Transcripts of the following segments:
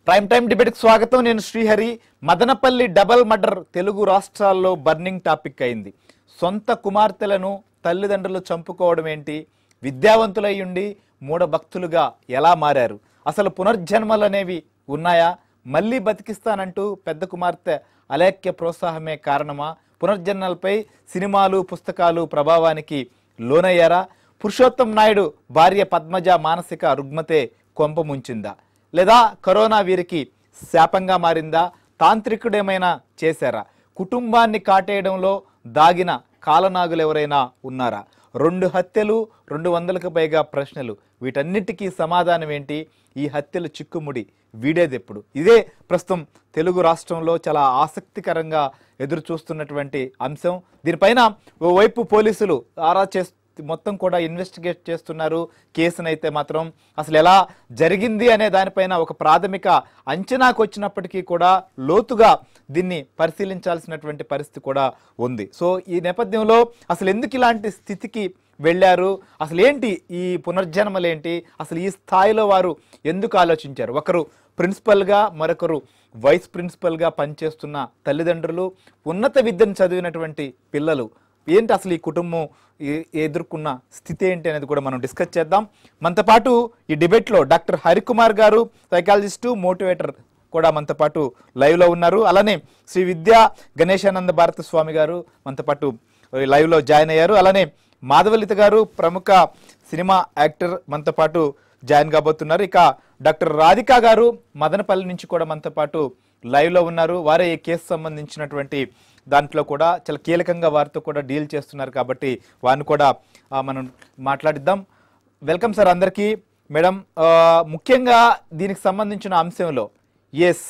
Prime time డిబేట్కి స్వాగతం నేను శ్రీహరి మదనపల్లి డబల్ మర్డర్ తెలుగు రాష్ట్రాల్లో బర్నింగ్ టాపిక్ అయింది సొంత కుమార్తెలను తల్లిదండ్రులు చంపుకోవడం ఏంటి విద్యావంతులై ఉండి మూఢభక్తులుగా ఎలా మారారు అసలు పునర్జన్మలు అనేవి ఉన్నాయా మళ్ళీ బతికిస్తానంటూ పెద్ద కుమార్తె అలేఖ్య ప్రోత్సాహమే కారణమా పునర్జన్మలపై సినిమాలు పుస్తకాలు ప్రభావానికి లోనయ్యారా పురుషోత్తం నాయుడు భార్య పద్మజ మానసిక రుగ్మతే కొంప ముంచిందా లేదా కరోనా వీరికి శాపంగా మారిందా తాంత్రికుడేమైనా చేశారా కుటుంబాన్ని కాటేయడంలో దాగిన కాలనాగులు ఎవరైనా ఉన్నారా రెండు హత్యలు రెండు వందలకు పైగా ప్రశ్నలు వీటన్నిటికీ సమాధానం ఏంటి ఈ హత్యలు చిక్కుముడి వీడేదెప్పుడు ఇదే ప్రస్తుతం తెలుగు రాష్ట్రంలో చాలా ఆసక్తికరంగా ఎదురు చూస్తున్నటువంటి అంశం దీనిపైన ఓవైపు పోలీసులు ఆరా చేస్తూ మొత్తం కూడా ఇన్వెస్టిగేట్ చేస్తున్నారు కేసునైతే మాత్రం అసలు ఎలా జరిగింది అనే దానిపైన ఒక ప్రాథమిక అంచనాకు వచ్చినప్పటికీ కూడా లోతుగా దీన్ని పరిశీలించాల్సినటువంటి పరిస్థితి కూడా ఉంది సో ఈ నేపథ్యంలో అసలు ఎందుకు ఇలాంటి స్థితికి వెళ్ళారు అసలు ఏంటి ఈ పునర్జన్మలేంటి అసలు ఈ స్థాయిలో వారు ఎందుకు ఆలోచించారు ఒకరు ప్రిన్సిపల్గా మరొకరు వైస్ ప్రిన్సిపల్గా పనిచేస్తున్న తల్లిదండ్రులు ఉన్నత విద్యను చదివినటువంటి పిల్లలు ఏంటి అసలు ఈ కుటుంబం ఏ- ఎదుర్కొన్న స్థితి ఏంటి అనేది కూడా మనం డిస్కస్ చేద్దాం మనతో పాటు ఈ డిబేట్లో డాక్టర్ హరికుమార్ గారు సైకాలజిస్టు మోటివేటర్ కూడా మనతో పాటు లైవ్లో ఉన్నారు అలానే శ్రీ విద్యా గణేశానంద భారత స్వామి గారు మనతో పాటు లైవ్లో జాయిన్ అయ్యారు అలానే మాధవలిత గారు ప్రముఖ సినిమా యాక్టర్ మనతో పాటు జాయిన్ కాబోతున్నారు ఇక డాక్టర్ రాధిక గారు మదనపల్లి నుంచి కూడా మనతో పాటు లైవ్లో ఉన్నారు వారే ఈ కేసు సంబంధించినటువంటి దాంట్లో కూడా చాలా కీలకంగా వారితో కూడా డీల్ చేస్తున్నారు కాబట్టి వారిని కూడా ఆ, మనం మాట్లాడిద్దాం వెల్కమ్ సార్ అందరికీ మేడం ఆ, ముఖ్యంగా దీనికి సంబంధించిన అంశంలో ఎస్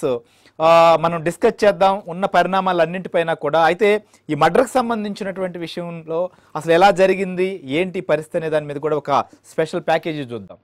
మనం డిస్కస్ చేద్దాం ఉన్న పరిణామాలన్నింటిపైన కూడా అయితే ఈ మర్డర్కి సంబంధించినటువంటి విషయంలో అసలు ఎలా జరిగింది ఏంటి పరిస్థితి అనే దాని మీద కూడా ఒక స్పెషల్ ప్యాకేజీ చూద్దాం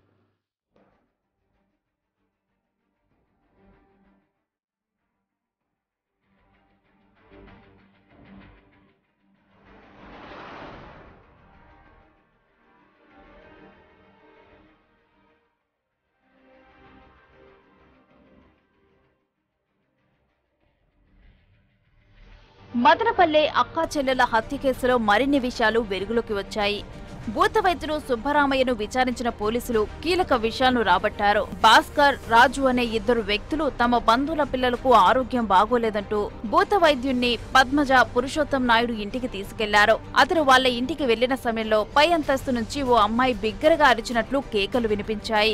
మదనపల్లె అక్కా చెల్లెల హత్య కేసులో మరిన్ని విషయాలు వెలుగులోకి వచ్చాయి భూత వైద్యులు సుబ్బరామయ్యను విచారించిన పోలీసులు కీలక విషయాలను రాబట్టారు భాస్కర్ రాజు అనే ఇద్దరు వ్యక్తులు తమ బంధువుల పిల్లలకు ఆరోగ్యం బాగోలేదంటూ భూత వైద్యుణ్ణి పద్మజ పురుషోత్తం నాయుడు ఇంటికి తీసుకెళ్లారు అతను వాళ్ళ ఇంటికి వెళ్లిన సమయంలో పై అంతస్తు నుంచి ఓ అమ్మాయి బిగ్గరగా అరిచినట్లు కేకలు వినిపించాయి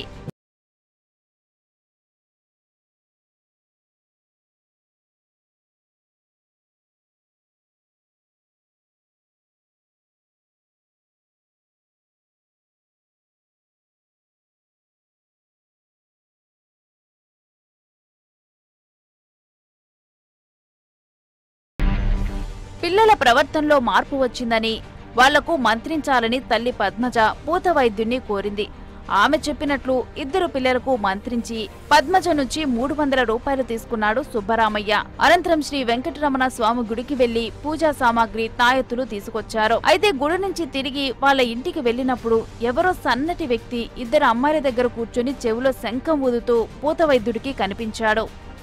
పిల్లల ప్రవర్తనలో మార్పు వచ్చిందని వాళ్లకు మంత్రించాలని తల్లి పద్మజ పూత వైద్యుణ్ణి కోరింది ఆమె చెప్పినట్లు ఇద్దరు పిల్లలకు మంత్రించి పద్మజ నుంచి మూడు వందల రూపాయలు తీసుకున్నాడు సుబ్బరామయ్య అనంతరం శ్రీ వెంకటరమణ స్వామి గుడికి వెళ్లి పూజా సామాగ్రి తాయెత్తులు తీసుకొచ్చారు అయితే గుడి నుంచి తిరిగి వాళ్ళ ఇంటికి వెళ్లినప్పుడు ఎవరో సన్నటి వ్యక్తి ఇద్దరు అమ్మాయిల దగ్గర కూర్చొని చెవిలో శంఖం ఊదుతూ పూత వైద్యుడికి కనిపించాడు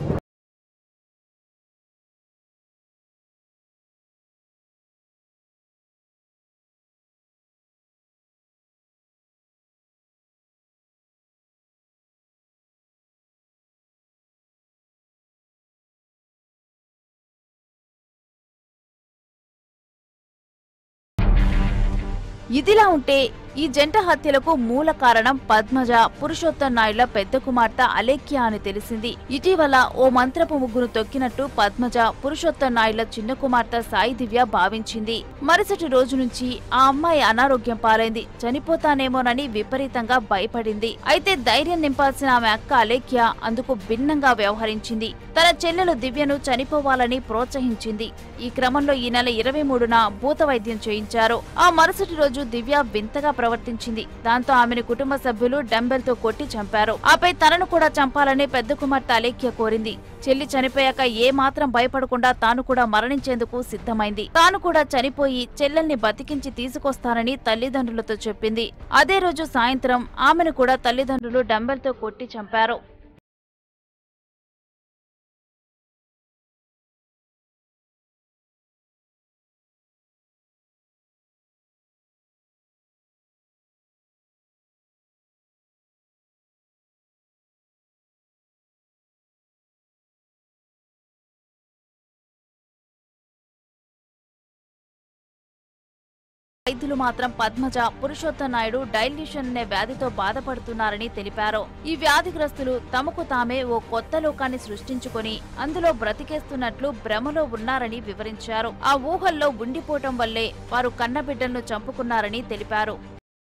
ఇదిలా ఉంటే ఈ జంట హత్యలకు మూల కారణం పద్మజ పురుషోత్తం నాయుడుల పెద్ద కుమార్తె అలేఖ్య అని తెలిసింది ఇటీవల ఓ మంత్రపు ముగ్గును తొక్కినట్టు పద్మజ పురుషోత్తం నాయుడుల చిన్న కుమార్తె సాయి దివ్య భావించింది మరుసటి రోజు నుంచి ఆ అమ్మాయి అనారోగ్యం పాలైంది చనిపోతానేమోనని విపరీతంగా భయపడింది అయితే ధైర్యం నింపాల్సిన ఆమె అక్క అలేఖ్య అందుకు భిన్నంగా వ్యవహరించింది తన చెల్లెలు దివ్యను చనిపోవాలని ప్రోత్సహించింది ఈ క్రమంలో ఈ నెల ఇరవై మూడున భూత వైద్యం చేయించారు ఆ మరుసటి రోజు దివ్య వింతగా ప్రవర్తించింది దాంతో ఆమెను కుటుంబ సభ్యులు డంబెల్ తో కొట్టి చంపారు ఆపై తనను కూడా చంపాలని పెద్ద కుమార్తె అలేఖ్య కోరింది చెల్లి చనిపోయాక ఏ మాత్రం భయపడకుండా తాను కూడా మరణించేందుకు సిద్ధమైంది తాను కూడా చనిపోయి చెల్లెల్ని బతికించి తీసుకొస్తానని తల్లిదండ్రులతో చెప్పింది అదే రోజు సాయంత్రం ఆమెను కూడా తల్లిదండ్రులు డంబెల్ తో కొట్టి చంపారు వైద్యులు మాత్రం పద్మజ పురుషోత్తం నాయుడు డైల్యూషన్ అనే వ్యాధితో బాధపడుతున్నారని తెలిపారు ఈ వ్యాధిగ్రస్తులు తమకు తామే ఓ కొత్త లోకాన్ని సృష్టించుకొని అందులో బ్రతికేస్తున్నట్లు భ్రమలో ఉన్నారని వివరించారు ఆ ఊహల్లో ఉండిపోవటం వల్లే వారు కన్నబిడ్డలను చంపుకున్నారని తెలిపారు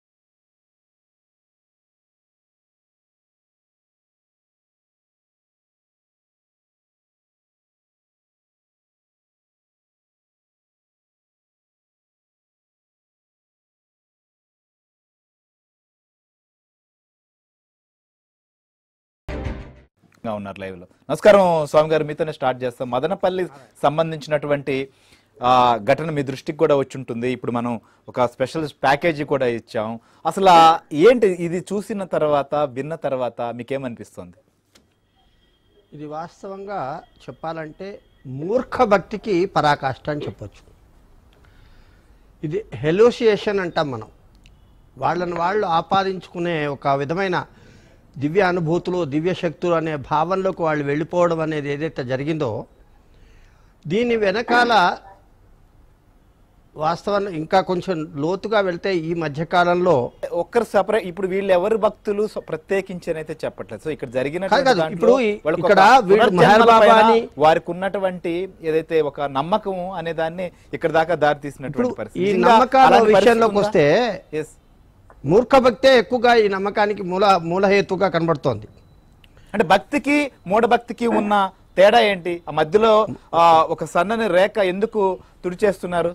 గా ఉన్నారు లైవ్ లో నమస్కారం స్వామి గారు మీతోనే స్టార్ట్ చేస్తాం మదనపల్లి సంబంధించినటువంటి ఆ, ఘటన మీ దృష్టికి కూడా వచ్చి ఉంటుంది ఇప్పుడు మనం ఒక స్పెషల్ ప్యాకేజీ కూడా ఇచ్చాం అసలు ఆ ఏంటి ఇది చూసిన తర్వాత విన్న తర్వాత మీకేమనిపిస్తుంది ఇది వాస్తవంగా చెప్పాలంటే మూర్ఖ భక్తికి పరాకాష్ట అని చెప్పొచ్చు ఇది హెలోసియేషన్ అంటాం మనం వాళ్ళని వాళ్ళు ఆపాదించుకునే ఒక విధమైన దివ్య అనుభూతులు దివ్య శక్తులు అనే భావనలోకి వాళ్ళు వెళ్ళిపోవడం అనేది ఏదైతే జరిగిందో దీని వెనకాల వాస్తవాన్ని ఇంకా కొంచెం లోతుగా వెళ్తే ఈ మధ్యకాలంలో ఒక్కరు సపరేట్ ఇప్పుడు వీళ్ళు ఎవరు భక్తులు స- ప్రత్యేకించి అని అయితే చెప్పట్లేదు సో ఇక్కడ జరిగిన కాదు, కాదు. ఇప్పుడు ఈ- ఇక్కడ వీళ్ళు మెహర్ బాబా అని- వారికి ఉన్నటువంటి ఏదైతే ఒక నమ్మకం అనే దాన్ని ఇక్కడ దాకా దారి ఇప్పుడు తీసినటువంటి పరిస్థితి ఈ నిజంగా నమ్మకాల అలాంటి పరిస్థితి విషయంలోకి ఉందా? వస్తే Yes. మూర్ఖ భక్తే ఎక్కువగా ఈ నమ్మకానికి మూల మూలహేతుగా కనబడుతోంది అంటే భక్తికి మూఢభక్తికి ఉన్న తేడా ఏంటి ఆ మధ్యలో ఆ, ఒక సన్నని రేఖ ఎందుకు తుడిచేస్తున్నారు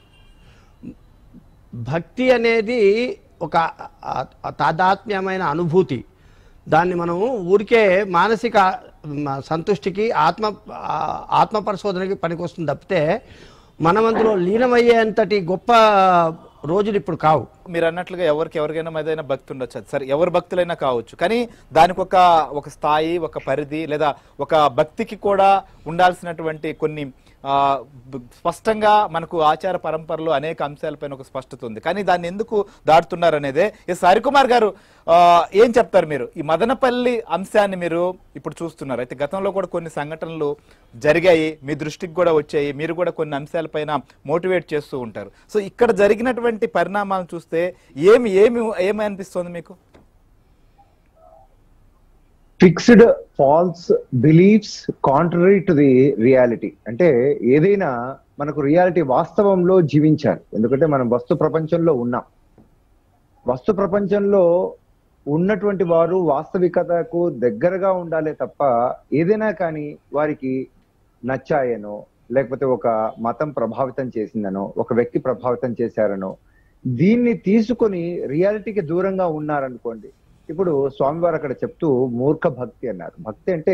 భక్తి అనేది ఒక ఆ- ఆ తాదాత్మ్యమైన అనుభూతి దాన్ని మనం ఊరికే మానసిక మ, సంతుష్టికి ఆత్మ ఆ, ఆత్మ పరిశోధనకి పనికొస్తుంది తప్పితే మనం అందులో లీనమయ్యేంతటి గొప్ప రోజులు ఇప్పుడు కావు మీరు అన్నట్లుగా ఎవరికి ఎవరికైనా ఏదైనా భక్తి ఉండొచ్చు అది సరే ఎవరు భక్తులైనా కావచ్చు కానీ దానికి ఒక ఒక స్థాయి ఒక పరిధి లేదా ఒక భక్తికి కూడా ఉండాల్సినటువంటి కొన్ని ఆ, బ- స్పష్టంగా మనకు ఆచార పరంపరలో అనేక అంశాలపైన ఒక స్పష్టత ఉంది కానీ దాన్ని ఎందుకు దాటుతున్నారు అనేదే ఎస్ హరికుమార్ గారు ఆ, ఏం చెప్తారు మీరు ఈ మదనపల్లి అంశాన్ని మీరు ఇప్పుడు చూస్తున్నారు అయితే గతంలో కూడా కొన్ని సంఘటనలు జరిగాయి మీ దృష్టికి కూడా వచ్చాయి మీరు కూడా కొన్ని అంశాలపైన మోటివేట్ చేస్తూ ఉంటారు సో ఇక్కడ జరిగినటువంటి పరిణామాలను చూస్తే ఏమి ఏమి ఏమి అనిపిస్తుంది మీకు fixed false beliefs contrary to the reality అంటే ఏదైనా మనకు రియాలిటీ వాస్తవంలో జీవించాలి ఎందుకంటే మనం వస్తు ప్రపంచంలో ఉన్నాం వస్తు ప్రపంచంలో ఉన్నటువంటి వారు వాస్తవికతకు దగ్గరగా ఉండాలే తప్ప ఏదైనా కానీ వారికి నచ్చాయనో లేకపోతే ఒక మతం ప్రభావితం చేసిందనో ఒక వ్యక్తి ప్రభావితం చేశారనో దీన్ని తీసుకొని రియాలిటీకి దూరంగా ఉన్నారనుకోండి ఇప్పుడు స్వామివారు అక్కడ చెప్తూ మూర్ఖ భక్తి అన్నారు భక్తి అంటే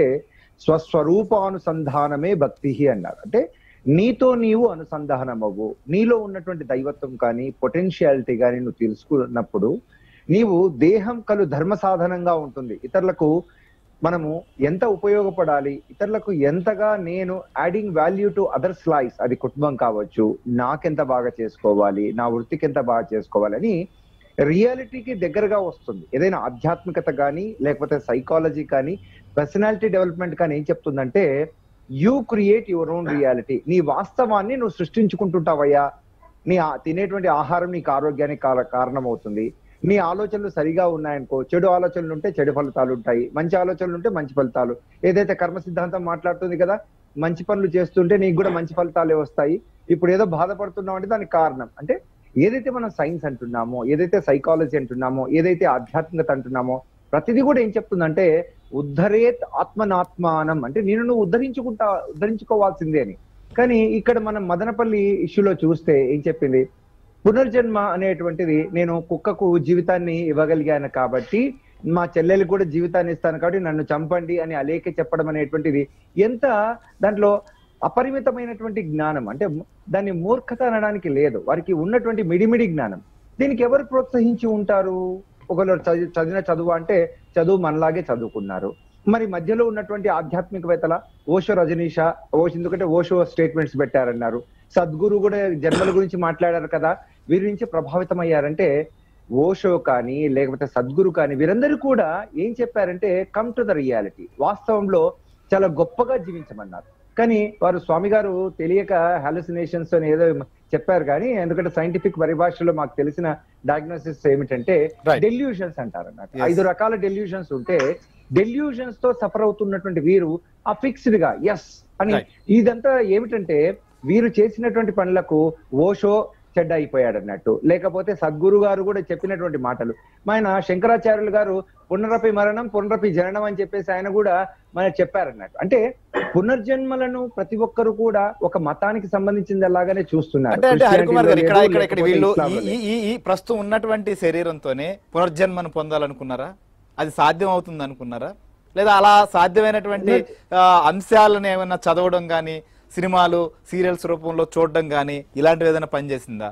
స్వస్వరూపానుసంధానమే భక్తి అన్నారు అంటే నీతో నీవు అనుసంధానం అవ్వు నీలో ఉన్నటువంటి దైవత్వం కానీ పొటెన్షియాలిటీ కానీ నువ్వు తెలుసుకున్నప్పుడు నీవు దేహం కలు ధర్మ సాధనంగా ఉంటుంది ఇతరులకు మనము ఎంత ఉపయోగపడాలి ఇతరులకు ఎంతగా నేను adding value to others life అది కుటుంబం కావచ్చు నాకెంత బాగా చేసుకోవాలి నా వృత్తికి ఎంత బాగా చేసుకోవాలి అని రియాలిటీకి దగ్గరగా వస్తుంది ఏదైనా ఆధ్యాత్మికత కానీ లేకపోతే సైకాలజీ కానీ పర్సనాలిటీ డెవలప్మెంట్ కానీ ఏం చెప్తుందంటే you create your own reality నీ వాస్తవాన్ని నువ్వు సృష్టించుకుంటుంటావయ్యా నీ ఆ- తినేటువంటి ఆహారం నీకు ఆరోగ్యానికి కార- కారణమవుతుంది నీ ఆలోచనలు సరిగా ఉన్నాయనుకో చెడు ఆలోచనలు ఉంటే చెడు ఫలితాలు ఉంటాయి మంచి ఆలోచనలు ఉంటే మంచి ఫలితాలు ఏదైతే కర్మ సిద్ధాంతం మాట్లాడుతుంది కదా మంచి పనులు చేస్తుంటే నీకు కూడా మంచి ఫలితాలే వస్తాయి ఇప్పుడు ఏదో బాధపడుతున్నావు అంటే దానికి కారణం అంటే ఏదైతే మనం సైన్స్ అంటున్నామో ఏదైతే సైకాలజీ అంటున్నామో ఏదైతే ఆధ్యాత్మికత అంటున్నామో ప్రతిదీ కూడా ఏం చెప్తుందంటే ఉద్ధరేత్ ఆత్మనాత్మానం అంటే నేను నువ్వు ఉద్ధరించుకుంటా ఉద్ధరించుకోవాల్సిందే అని కానీ ఇక్కడ మనం మదనపల్లి ఇష్యూలో చూస్తే ఏం చెప్పింది పునర్జన్మ అనేటువంటిది నేను కుక్కకు జీవితాన్ని ఇవ్వగలిగాను కాబట్టి మా చెల్లెలు కూడా జీవితాన్ని ఇస్తాను కాబట్టి నన్ను చంపండి అని అలేకే చెప్పడం అనేటువంటిది ఎంత దాంట్లో అపరిమితమైనటువంటి జ్ఞానం అంటే దాన్ని మూర్ఖత అనడానికి లేదు వారికి ఉన్నటువంటి మిడిమిడి జ్ఞానం దీనికి ఎవరు ప్రోత్సహించి ఉంటారు ఒకరు చదివి చదివిన చదువు అంటే చదువు మనలాగే చదువుకున్నారు మరి మధ్యలో ఉన్నటువంటి ఆధ్యాత్మికవేత్తల ఓషో రజనీష ఓషో ఎందుకంటే ఓషో స్టేట్మెంట్స్ పెట్టారన్నారు సద్గురు కూడా జన్మల గురించి మాట్లాడారు కదా వీరి నుంచి ప్రభావితం అయ్యారంటే ఓషో కానీ లేకపోతే సద్గురు కానీ వీరందరూ కూడా ఏం చెప్పారంటే కమ్ టు ద రియాలిటీ వాస్తవంలో చాలా గొప్పగా జీవించమన్నారు కానీ వారు స్వామి గారు తెలియక హాలుసినేషన్స్ అని ఏదో చెప్పారు కానీ ఎందుకంటే సైంటిఫిక్ పరిభాషలో మాకు తెలిసిన డయాగ్నోసిస్ ఏమిటంటే Right. డెల్యూషన్స్ అంటారు అన్నట్టు Yes. ఐదు రకాల డెల్యూషన్స్ ఉంటే డెల్యూషన్స్ తో సఫర్ అవుతున్నటువంటి వీరు ఆ ఫిక్స్డ్ గా ఎస్ అని Right. ఇదంతా ఏమిటంటే వీరు చేసినటువంటి పనులకు ఓషో చెడ్డ అయిపోయాడు అన్నట్టు లేకపోతే సద్గురు గారు కూడా చెప్పినటువంటి మాటలు ఆయన శంకరాచార్యులు గారు పునరపి మరణం పునరపి జననం అని చెప్పేసి ఆయన కూడా మన చెప్పారన్నట్టు అంటే పునర్జన్మలను ప్రతి ఒక్కరు కూడా ఒక మతానికి సంబంధించింది అలాగానే చూస్తున్నారు అంటే అంటే హరికుమార్ గారు ఇక్కడ Christianity లో ఇక్కడ ఇక్కడ లేదు, వీళ్ళు లేకపోతే ఈ- ఇస్లాంలో ఈ ఈ- ఈ ప్రస్తుతం ఉన్నటువంటి శరీరంతోనే పునర్జన్మను పొందాలనుకున్నారా అది సాధ్యం అవుతుంది అనుకున్నారా లేదా అలా సాధ్యమైనటువంటి ఆ, అంశాలను ఏమైనా చదవడం కానీ సినిమాలు సీరియల్స్ రూపంలో చూడడం కానీ ఇలాంటివి ఏదైనా పనిచేసిందా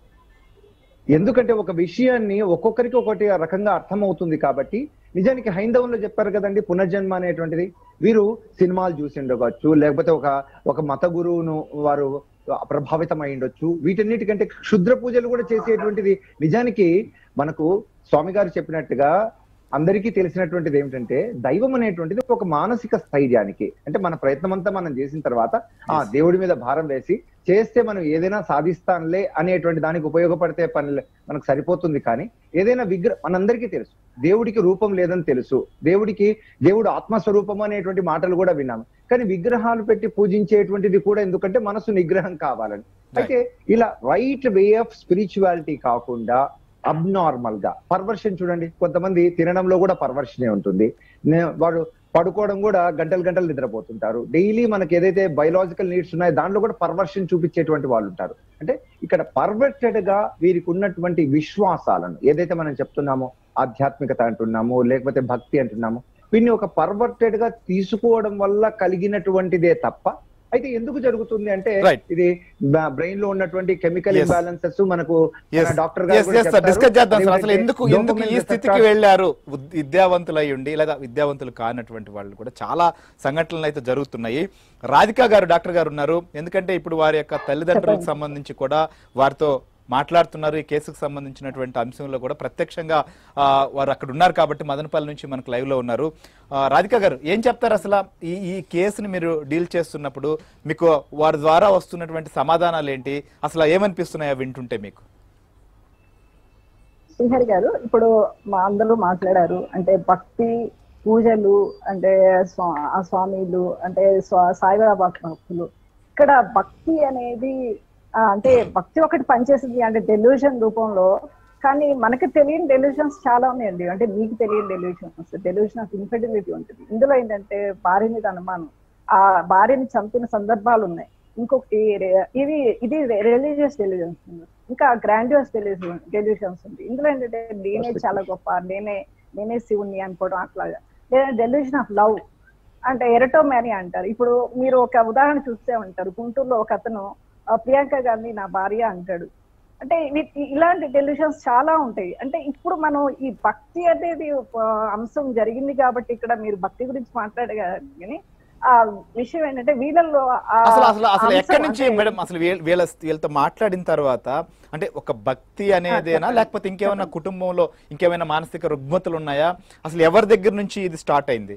ఎందుకంటే ఒక విషయాన్ని ఒక్కొక్కరికి ఒకటి రకంగా అర్థమవుతుంది కాబట్టి నిజానికి హైందవంలో చెప్పారు కదండి పునర్జన్మ అనేటువంటిది వీరు సినిమాలు చూసి ఉండవచ్చు లేకపోతే ఒక ఒక మత గురువును వారు ప్రభావితం అయి ఉండొచ్చు వీటన్నిటికంటే క్షుద్ర పూజలు కూడా చేసేటువంటిది నిజానికి మనకు స్వామి గారు చెప్పినట్టుగా అందరికీ తెలిసినటువంటిది ఏమిటంటే దైవం అనేటువంటిది ఒక మానసిక స్థైర్యానికి అంటే మన ప్రయత్నం అంతా మనం చేసిన తర్వాత ఆ దేవుడి మీద భారం వేసి చేస్తే మనం ఏదైనా సాధిస్తాంలే అనేటువంటి దానికి ఉపయోగపడితే పని మనకు సరిపోతుంది కానీ ఏదైనా విగ్రహ మనందరికీ తెలుసు దేవుడికి రూపం లేదని తెలుసు దేవుడికి దేవుడు ఆత్మస్వరూపం అనేటువంటి మాటలు కూడా విన్నాము కానీ విగ్రహాలు పెట్టి పూజించేటువంటిది కూడా ఎందుకంటే మనసు నిగ్రహం కావాలని అయితే ఇలా రైట్ వే ఆఫ్ స్పిరిచువాలిటీ కాకుండా అబ్నార్మల్ గా పర్వర్షన్ చూడండి కొంతమంది తినడంలో కూడా పర్వర్షనే ఉంటుంది నే- వాడు పడుకోవడం కూడా గంటలు గంటలు నిద్రపోతుంటారు డైలీ మనకి ఏదైతే బయలాజికల్ నీడ్స్ ఉన్నాయో దాంట్లో కూడా పర్వర్షన్ చూపించేటువంటి వాళ్ళు ఉంటారు అంటే ఇక్కడ పర్వర్టెడ్ గా వీరికి ఉన్నటువంటి విశ్వాసాలను ఏదైతే మనం చెప్తున్నామో ఆధ్యాత్మికత అంటున్నాము లేకపోతే భక్తి అంటున్నాము వీటిని ఒక పర్వర్టెడ్ గా తీసుకోవడం వల్ల కలిగినటువంటిదే తప్ప అయితే ఎందుకు జరుగుతుంది అంటే Right. ఇది బ్రెయిన్ లో ఉన్నటువంటి కెమికల్ Yes. ఇంబాలెన్సెస్ మనకు Yes. Doctor Yes, yes, sir. Discuss చేద్దాం సార్ అసలు అదేంటంటే ఎందుకు ఎందుకు ఈ dopamine స్థితికి receptors- వెళ్ళారు ఉద్- విద్యావంతులై ఉండి లేదా విద్యావంతులు కానటువంటి వాళ్ళు కూడా చాలా సంఘటనలు అయితే జరుగుతున్నాయి రాధికా గారు డాక్టర్ గారు ఉన్నారు ఎందుకంటే ఇప్పుడు వారి యొక్క తల్లిదండ్రులకు సంబంధించి కూడా వారితో మాట్లాడుతున్నారు ఈ కేసుకు సంబంధించినటువంటి అంశంలో కూడా ప్రత్యక్షంగా ఆ, వారు అక్కడ ఉన్నారు కాబట్టి మదనపల్లి నుంచి మనకు లైవ్ లో ఉన్నారు ఆ, రాధికా గారు ఏం చెప్తారు అసలు ఈ ఈ కేసుని మీరు డీల్ చేస్తున్నప్పుడు మీకు వారి ద్వారా వస్తున్నటువంటి సమాధానాలు ఏంటి అసలు ఏమనిపిస్తున్నాయో వింటుంటే మీకు శ్రీహరి గారు ఇప్పుడు మా అందరూ మాట్లాడారు అంటే భక్తి పూజలు అంటే స్వా- ఆ స్వామిలు అంటే స్వా- సాయిబాబా భక్తులు ఇక్కడ భక్తి అనేది ఆ, అంటే భక్తి ఒకటి పనిచేసింది అంటే డెల్యూషన్ రూపంలో కానీ మనకి తెలియని డెల్యూషన్స్ చాలా ఉన్నాయండి అంటే మీకు తెలియని డెల్యూషన్స్ డెల్యూషన్ ఆఫ్ ఇన్ఫెర్టిలిటీ ఉంటుంది ఇందులో ఏంటంటే భార్య మీద అనుమానం ఆ భార్యని చంపిన సందర్భాలు ఉన్నాయి ఇంకొకటి రే- ఇది ఇది రిలీజియస్ డెలిజన్స్ ఇంకా గ్రాండియస్ డెలిజన్ డెలిషన్స్ ఉంది ఇందులో ఏంటంటే నేనే చాలా గొప్ప నేనే నేనే శివుణ్ణి అనుకోవడం అట్లాగా లేదా డెలిషన్ ఆఫ్ లవ్ అంటే ఎరటోమ్యానీ అంటారు ఇప్పుడు మీరు ఒక ఉదాహరణ చూస్తే ఉంటారు గుంటూరులో ఒక అతను ఆ, ప్రియాంక గాంధీ నా భార్య అంటాడు అంటే ఇవి- ఇలాంటి డెలిషన్స్ చాలా ఉంటాయి అంటే ఇప్పుడు మనం ఈ భక్తి అనేది ఒక అంశం జరిగింది కాబట్టి ఇక్కడ మీరు భక్తి గురించి మాట్లాడగారు కానీ ఆ విషయం ఏంటంటే వీళ్ళల్లో ఆ అసలు అసలు అసలు అంశం ఎక్కడి నుంచి అంటే- మేడం అసలు వీళ్ళ వీళ్ళ వీళ్ళతో మాట్లాడిన తర్వాత అంటే ఒక భక్తి అనేదేనా లేకపోతే ఇంకేమైనా కుటుంబంలో ఇంకేమైనా మానసిక రుగ్మతలు ఉన్నాయా అసలు ఎవరి దగ్గర నుంచి ఇది స్టార్ట్ అయింది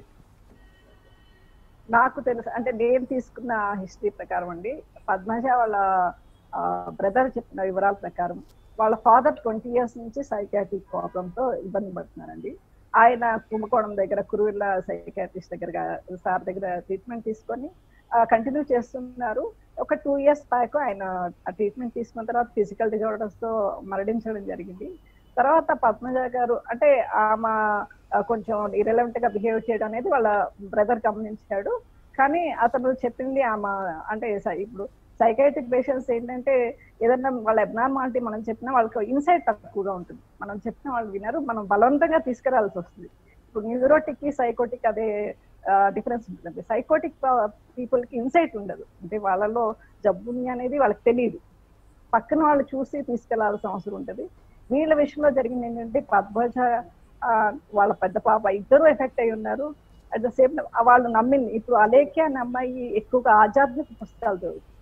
నాకు తెలుసు అంటే నేను తీసుకున్న హిస్టరీ ప్రకారం అండి పద్మజ వాళ్ళ బ్రదర్ చెప్పిన వివరాల ప్రకారం వాళ్ళ ఫాదర్ ట్వంటీ ఇయర్స్ నుంచి సైకాట్రిక్ ప్రాబ్లమ్ తో ఇబ్బంది పడుతున్నారండి ఆయన కుంభకోణం దగ్గర కురువిల్ల సైకాట్రిస్ట్ దగ్గర సార్ దగ్గర ట్రీట్మెంట్ తీసుకొని కంటిన్యూ చేస్తున్నారు ఒక టూ ఇయర్స్ బ్యాక్ ఆయన ఆ ట్రీట్మెంట్ తీసుకున్న తర్వాత ఫిజికల్ డిజార్డర్స్ తో మరణించడం జరిగింది తర్వాత పద్మజ గారు అంటే ఆమె ఆ, కొంచెం ఇరెలవెంట్ గా బిహేవ్ చేయడం అనేది వాళ్ళ బ్రదర్ గమనించాడు కానీ అతను చెప్పింది ఆమె అంటే సై- ఇప్పుడు సైకైటిక్ పేషెంట్స్ ఏంటంటే ఏదన్నా వాళ్ళ అబ్నార్మాలిటీ మనం చెప్పినా వాళ్ళకి ఇన్సైట్ తక్కువగా ఉంటుంది మనం చెప్పిన వాళ్ళు వినరు మనం బలవంతంగా తీసుకురావాల్సి వస్తుంది ఇప్పుడు న్యూరోటిక్ కి సైకోటిక్ అదే డిఫరెన్స్ ఉంటుంది సైకోటిక్ పీపుల్ కి ఇన్సైట్ ఉండదు అంటే వాళ్ళలో జబ్బు ఉంది అనేది వాళ్ళకి తెలియదు పక్కన వాళ్ళు చూసి తీసుకెళ్లాల్సిన అవసరం ఉంటుంది వీళ్ళ విషయంలో జరిగింది ఏంటంటే పద్మజ ఆ, వాళ్ళ పెద్ద పాప ఇద్దరు ఎఫెక్ట్ అయి ఉన్నారు అట్ ద సేమ్ వాళ్ళు నమ్మింది ఇప్పుడు అలేఖ్య అనే అమ్మాయి ఎక్కువగా ఆధ్యాత్మిక పుస్తకాలు చదువుతుంది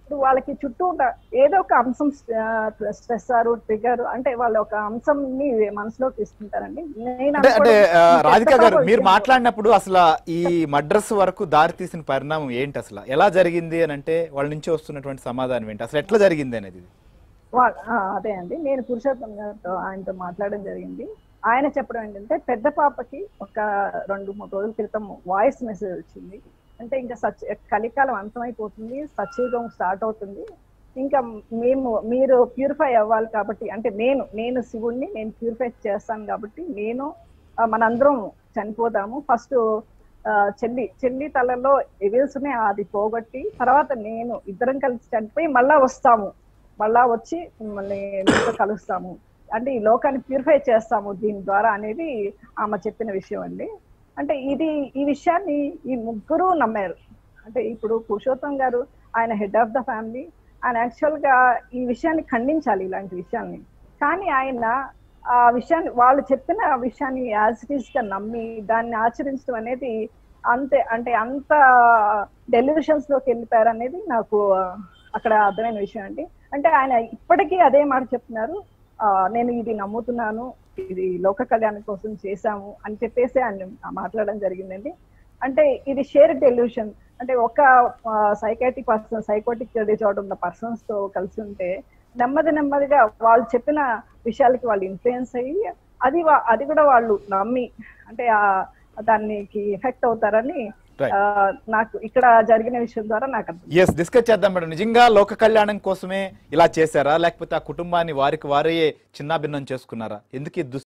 ఇప్పుడు వాళ్ళకి చుట్టూ ఉన్న ఏదో ఒక అంశం స్ట్రెస్ ట్రిగర్ అంటే వాళ్ళ ఒక అంశం ని మనసులో తీసుకుంటారండి నేను అంటే అంటే అనుకోవడం, ఆ, ఈ రాధిక పెద్ద గారు పాప మీరు విషయంలో- మాట్లాడినప్పుడు అసలు ఈ మడ్రస్ వరకు దారి తీసిన పరిణామం ఏంటి అసలు ఎలా జరిగింది అని అంటే వాళ్ళ నుంచి వస్తున్నటువంటి సమాధానం ఏంటి అసలు ఎట్లా జరిగింది అనేది ఇది? వా- ఆ, అదే అండి నేను పురుషోత్తం గారితో ఆయనతో మాట్లాడడం జరిగింది ఆయన చెప్పడం ఏంటంటే పెద్ద పాపకి ఒక రెండు మూడు రోజుల క్రితం వాయిస్ మెసేజ్ వచ్చింది అంటే ఇంకా సచ్ కలికాలం అంతమైపోతుంది సత్యయుగం స్టార్ట్ అవుతుంది ఇంకా మేము మీరు ప్యూరిఫై అవ్వాలి కాబట్టి అంటే నేను నేను శివుణ్ణి నేను ప్యూరిఫై చేస్తాను కాబట్టి నేను ఆ, మనందరం చనిపోదాము ఫస్ట్ చెల్లి చెల్లి తలలో ఎవిల్స్ అది పోగొట్టి తర్వాత నేను ఇద్దరం కలిసి చనిపోయి మళ్ళా వస్తాము మళ్ళా వచ్చి మిమ్మల్ని మీతో కలుస్తాము అంటే ఈ లోకాన్ని ప్యూరిఫై చేస్తాము దీని ద్వారా అనేది ఆమె చెప్పిన విషయం అండి అంటే ఇది ఈ విషయాన్ని ఈ ముగ్గురు నమ్మారు అంటే ఇప్పుడు పురుషోత్తం గారు ఆయన హెడ్ ఆఫ్ ద ఫ్యామిలీ ఆయన యాక్చువల్ గా ఈ విషయాన్ని ఖండించాలి ఇలాంటి విషయాన్ని కానీ ఆయన ఆ విషయాన్ని వాళ్ళు చెప్పిన విషయాన్ని యాజ్ ఇట్ ఈస్ గా నమ్మి దాన్ని ఆచరించడం అనేది అంతే అంటే అంత డెలివిషన్స్ లోకి వెళ్ళిపోయారు అనేది నాకు ఆ, అక్కడ అర్థమైన విషయం అండి అంటే ఆయన ఇప్పటికీ అదే మాట చెప్తున్నారు ఆ, నేను ఇది నమ్ముతున్నాను ఇది లోక కళ్యాణం కోసం చేశాము అని చెప్పేసి ఆయన మాట్లాడడం జరిగిందండి అంటే ఇది షేర్ డెల్యూషన్ అంటే ఒక సైకాటిక్ పర్సన్ సైకోటిక్ డిజార్డర్ ఉన్న పర్సన్స్ తో కలిసి ఉంటే నెమ్మది నెమ్మదిగా వాళ్ళు చెప్పిన విషయాలకి వాళ్ళు ఇన్ఫ్లుయెన్స్ అయ్యి అది వా- అది కూడా వాళ్ళు నమ్మి అంటే ఆ దానికి ఎఫెక్ట్ అవుతారని Right. ఆ, నాకు ఇక్కడ జరిగిన విషయం ద్వారా నాకు అర్థం ఎస్ డిస్కస్ చేద్దాం మేడం నిజంగా లోక కళ్యాణం కోసమే ఇలా చేశారా లేకపోతే ఆ కుటుంబాన్ని వారికి వారే చిన్నాభిన్నం చేసుకున్నారా ఎందుకు ఈ దుస్